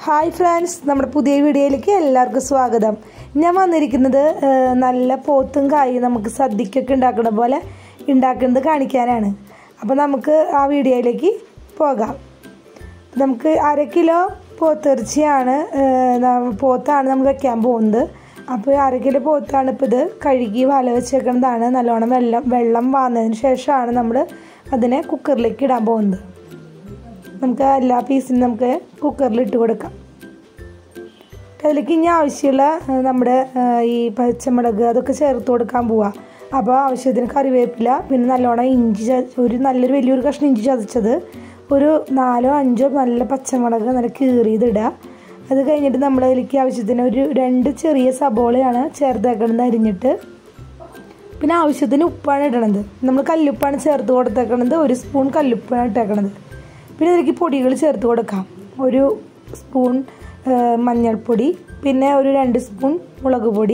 hi friends നമ്മുടെ പുതിയ വീഡിയോയിലേക്ക് എല്ലാവർക്കും സ്വാഗതം ഞാൻ വന്നിരിക്കുന്നത് ആ, നല്ല പോത്തും കായും നമുക്ക് സദ്യക്കൊക്കെ ഉണ്ടാക്കുന്ന പോലെ ഉണ്ടാക്കുന്നത് കാണിക്കാനാണ് അപ്പോൾ നമുക്ക് ആ വീഡിയോയിലേക്ക് പോകാം നമുക്ക് അര കിലോ പോത്തിറച്ചിയാണ് ആ, ന- പോത്താണ് നമ്മൾ വെക്കാൻ പോകുന്നത് അപ്പോൾ അര കിലോ പോത്താണ് ഇപ്പോൾ ഇത് കഴുകി വല വെച്ചേക്കുന്നതാണ് നല്ലോണം വെള്ളം വെള്ളം വാർന്നതിന് ശേഷമാണ് നമ്മൾ അതിനെ കുക്കറിലേക്ക് ഇടാൻ പോകുന്നത് നമുക്ക് എല്ലാ പീസിനും നമുക്ക് കുക്കറിൽ ഇട്ട് കൊടുക്കാം അതിലേക്ക് ഇനി ആവശ്യമുള്ള ആ, നമ്മുടെ ആ, ഈ പച്ചമുളക് അതൊക്കെ ചേർത്ത് കൊടുക്കാൻ പോവാം അപ്പോൾ ആവശ്യത്തിന് കറിവേപ്പില പിന്നെ നല്ലോണം ഇഞ്ചി ചത- ഒരു നല്ലൊരു വലിയൊരു കഷ്ണം ഇഞ്ചി ചതച്ചത് ഒരു നാലോ അഞ്ചോ നല്ല പച്ചമുളക് നല്ല കീറിയതിടുക അത് കഴിഞ്ഞിട്ട് നമ്മൾ അതിലേക്ക് ആവശ്യത്തിന് ഒരു രണ്ട് ചെറിയ സബോളയാണ് ചേർത്തേക്കണത് അരിഞ്ഞിട്ട് പിന്നെ ആവശ്യത്തിന് ഉപ്പാണ് ഇടണത് നമ്മൾ കല്ലുപ്പാണ് ചേർത്ത് കൊടുത്തേക്കണത് ഒരു സ്പൂൺ കല്ലുപ്പാണ് ഇട്ടേക്കണത് പിന്നെ ഇതിലേക്ക് പൊടികൾ ചേർത്ത് കൊടുക്കാം ഒരു സ്പൂൺ ആ, മഞ്ഞൾപ്പൊടി പിന്നെ ഒരു രണ്ട് സ്പൂൺ മുളക് പൊടി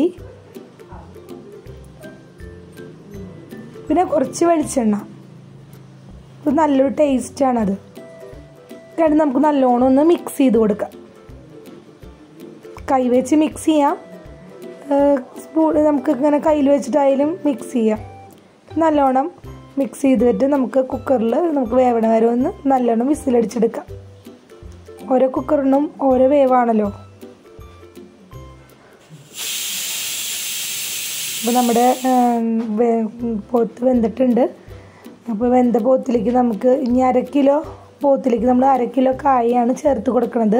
പിന്നെ കുറച്ച് വെളിച്ചെണ്ണ ഇത് നല്ലൊരു ടേസ്റ്റാണത് രണ്ട് നമുക്ക് നല്ലോണം ഒന്ന് മിക്സ് ചെയ്ത് കൊടുക്കാം കൈ വെച്ച് മിക്സ് ചെയ്യാം സ്പൂൺ നമുക്ക് ഇങ്ങനെ കയ്യിൽ വെച്ചിട്ടായാലും മിക്സ് ചെയ്യാം നല്ലോണം മിക്സ് ചെയ്തിട്ട് നമുക്ക് കുക്കറിൽ നമുക്ക് വേവണ വരെ ഒന്ന് നല്ലോണം വിസിലടിച്ചെടുക്കാം ഓരോ കുക്കറിനും ഓരോ വേവാണല്ലോ അപ്പോൾ നമ്മുടെ ഉം, വേ- പോത്ത് വെന്തിട്ടുണ്ട് അപ്പോൾ വെന്ത പോത്തിലേക്ക് നമുക്ക് ഇനി അര കിലോ പോത്തിലേക്ക് നമ്മൾ അര കിലോ കായാണ് ചേർത്ത് കൊടുക്കുന്നത്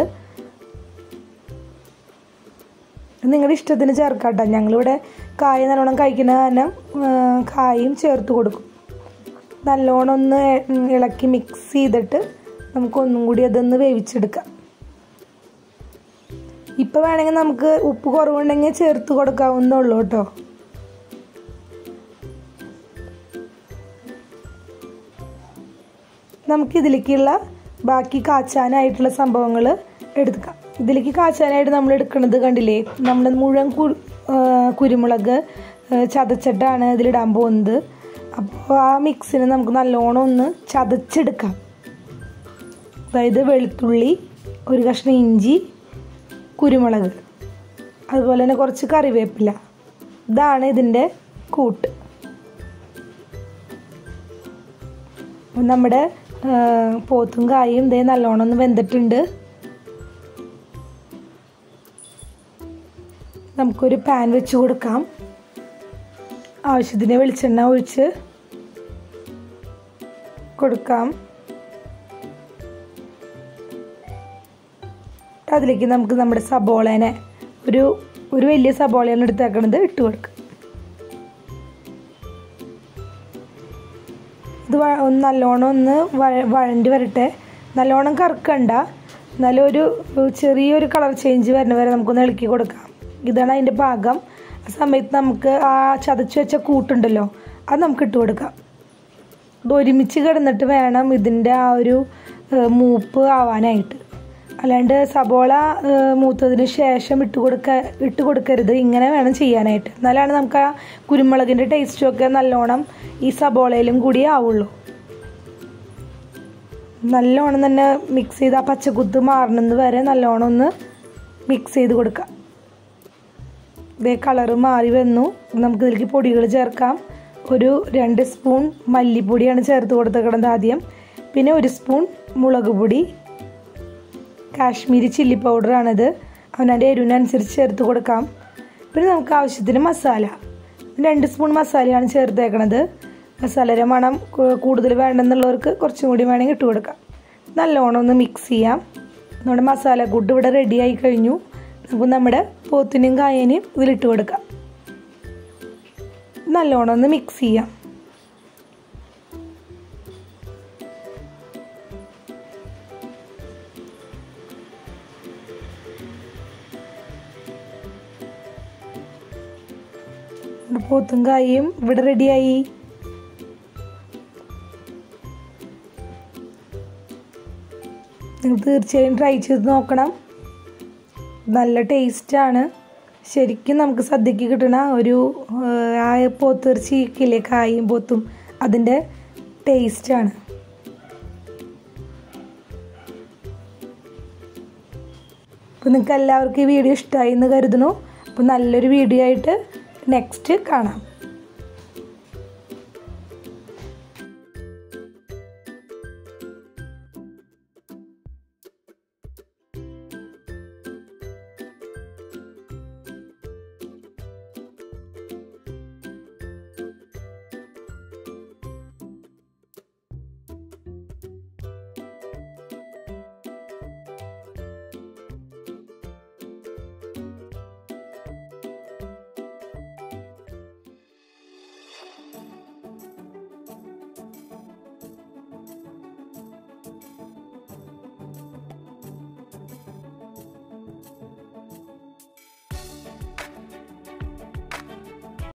നിങ്ങളുടെ ഇഷ്ടത്തിന് ചേർക്കാം കേട്ടോ ഞങ്ങളിവിടെ കായ നല്ലോണം കഴിക്കുന്ന കാരണം ആ, കായും ചേർത്ത് കൊടുക്കും നല്ലോണം ഒന്ന് ഉം, ഇളക്കി മിക്സ് ചെയ്തിട്ട് നമുക്ക് ഒന്നും കൂടി അതൊന്ന് വേവിച്ചെടുക്കാം ഇപ്പം വേണമെങ്കിൽ നമുക്ക് ഉപ്പ് കുറവുണ്ടെങ്കിൽ ചേർത്ത് കൊടുക്കാവുന്നുള്ളൂ കേട്ടോ നമുക്ക് ഇതിലേക്കുള്ള ബാക്കി കാച്ചാനായിട്ടുള്ള സംഭവങ്ങൾ എടുക്കാം ഇതിലേക്ക് കാച്ചാനായിട്ട് നമ്മൾ എടുക്കുന്നത് കണ്ടില്ലേ നമ്മൾ മുഴുവൻ കു- ആ, കുരുമുളക് ആ, ചതച്ചിട്ടാണ് ഇതിലിടാൻ പോകുന്നത് അപ്പോൾ ആ മിക്സിന് നമുക്ക് നല്ലോണം ഒന്ന് ചതച്ചെടുക്കാം അതായത് വെളുത്തുള്ളി ഒരു കഷ്ണം ഇഞ്ചി കുരുമുളക് അതുപോലെ തന്നെ കുറച്ച് കറിവേപ്പില ഇതാണ് ഇതിൻ്റെ കൂട്ട് നമ്മുടെ ആ, പോത്തും കായും ഇതേ നല്ലോണം ഒന്ന് വെന്തിട്ടുണ്ട് നമുക്കൊരു പാൻ വെച്ച് കൊടുക്കാം ആവശ്യത്തിന് വെളിച്ചെണ്ണ ഒഴിച്ച് കൊടുക്കാം അതിലേക്ക് നമുക്ക് നമ്മുടെ സബോളേനെ ഒരു ഒരു വലിയ സബോളയാണ് എടുത്തേക്കണത് ഇട്ട് കൊടുക്കാം ഇത് വ- ഒന്ന് നല്ലോണം ഒന്ന് വഴ- വഴണ്ടി വരട്ടെ നല്ലോണം കറക്കണ്ട എന്നാലും ഒരു ചെറിയൊരു കളർ ചേഞ്ച് വരുന്ന വരെ നമുക്കൊന്ന് ഇളക്കി കൊടുക്കാം ഇതാണ് അതിൻ്റെ ഭാഗം ആ സമയത്ത് നമുക്ക് ആ ചതച്ച് വെച്ച കൂട്ടുണ്ടല്ലോ അത് നമുക്ക് ഇട്ട് കൊടുക്കാം ഇത് ഒരുമിച്ച് കിടന്നിട്ട് വേണം ഇതിൻ്റെ ആ ഒരു ഏഹ്, മൂപ്പ് ആവാനായിട്ട് അല്ലാണ്ട് സബോള ഏഹ്, മൂത്തതിന് ശേഷം ഇട്ട് കൊടുക്ക ഇട്ട് കൊടുക്കരുത് ഇങ്ങനെ വേണം ചെയ്യാനായിട്ട് എന്നാലാണ് നമുക്ക് ആ കുരുമുളകിൻ്റെ ടേസ്റ്റും ഒക്കെ നല്ലോണം ഈ സബോളയിലും കൂടി ആവുള്ളൂ നല്ലോണം തന്നെ മിക്സ് ചെയ്ത് ആ പച്ചക്കുത്ത് മാറണമെന്ന് വരെ നല്ലോണം ഒന്ന് മിക്സ് ചെയ്ത് കൊടുക്കാം ഇതേ കളറ് മാറി വന്നു നമുക്ക് ഇതിലേക്ക് പൊടികൾ ചേർക്കാം ഒരു രണ്ട് സ്പൂൺ മല്ലിപ്പൊടിയാണ് ചേർത്ത് കൊടുത്തേക്കണത് ആദ്യം പിന്നെ ഒരു സ്പൂൺ മുളക് പൊടി കാശ്മീരി ചില്ലി പൗഡറാണിത് അവനതിൻ്റെ എരിവിനനുസരിച്ച് ചേർത്ത് കൊടുക്കാം പിന്നെ നമുക്ക് ആവശ്യത്തിന് മസാല രണ്ട് സ്പൂൺ മസാലയാണ് ചേർത്തേക്കണത് മസാലയുടെ മണം കു- കൂടുതൽ വേണമെന്നുള്ളവർക്ക് കുറച്ചും കൂടി വേണമെങ്കിൽ ഇട്ട് കൊടുക്കാം നല്ലോണം ഒന്ന് മിക്സ് ചെയ്യാം നമ്മുടെ മസാല കൂട്ട് ഇവിടെ റെഡി ആയി കഴിഞ്ഞു നമുക്ക് നമ്മുടെ പോത്തിനും കായനും ഇതിലിട്ട് കൊടുക്കാം നല്ലോണം ഒന്ന് മിക്സ് ചെയ്യാം നമ്മുടെ പോത്തും കായും ഇവിടെ റെഡിയായി നിങ്ങൾ തീർച്ചയായും ട്രൈ ചെയ്ത് നോക്കണം നല്ല ടേസ്റ്റാണ് ശരിക്കും നമുക്ക് സദ്യക്ക് കിട്ടണ ഒരു ആ, ആ പോത്തിറച്ചിക്കില്ലേ കായും പോത്തും അതിൻ്റെ ടേസ്റ്റാണ് അപ്പോൾ നിങ്ങൾക്ക് എല്ലാവർക്കും ഈ വീഡിയോ ഇഷ്ടമായി എന്ന് കരുതുന്നു അപ്പോൾ നല്ലൊരു വീഡിയോ ആയിട്ട് നെക്സ്റ്റ് കാണാം